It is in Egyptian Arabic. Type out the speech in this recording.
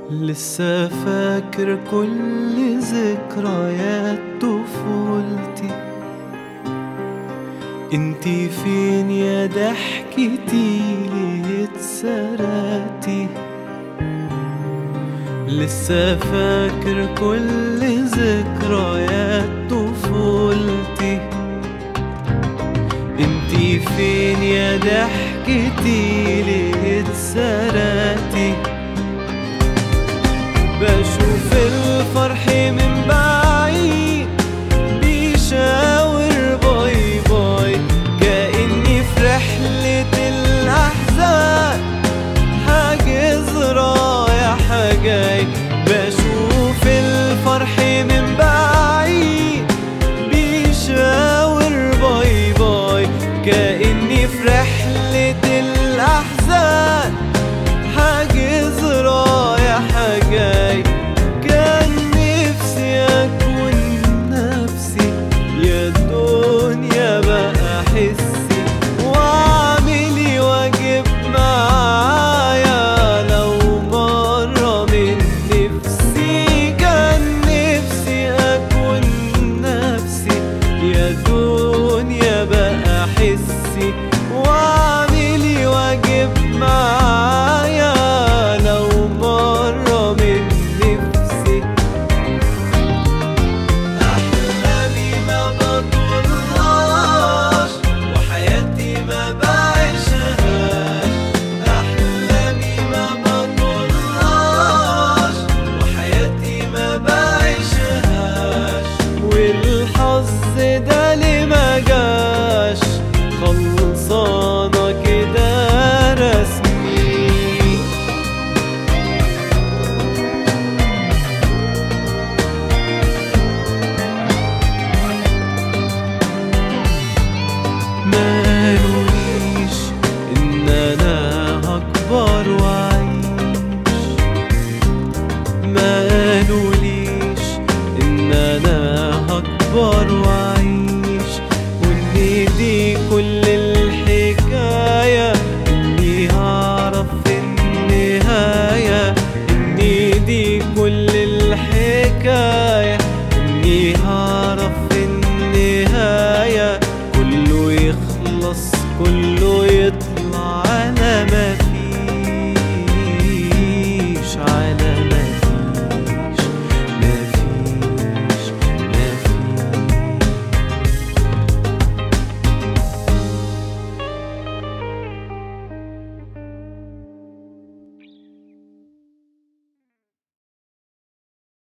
لسه فاكر كل ذكريات طفولتي انتي فين يا ضحكتي ليه اتسرقتي لسه فاكر كل ذكريات طفولتي انتي فين يا ضحكتي ليه اتسرقتي بشوف الفرح من بعيد بيشاور باي باي كأني في رحلة الأحزان حاجز رايح جاي بشوف الفرح من بعيد بيشاور باي باي كأني في رحلة الأحزان حاجز رايح جاي كان نفسي أكون نفسي يا دنيا بقى حسي واعملي واجب معايا لو مرة من نفسي كان نفسي أكون نفسي يا دنيا بقى حسي واعملي واجب معايا لو مرة من نفسي أحلامي ما بطلهاش وحياتي ما بعيشهاش أحلامي ما بطلهاش وحياتي ما بعيشهاش والحظ ده اللي ما جاش خلصانة كده رسمي ما قالوليش ان انا هكبر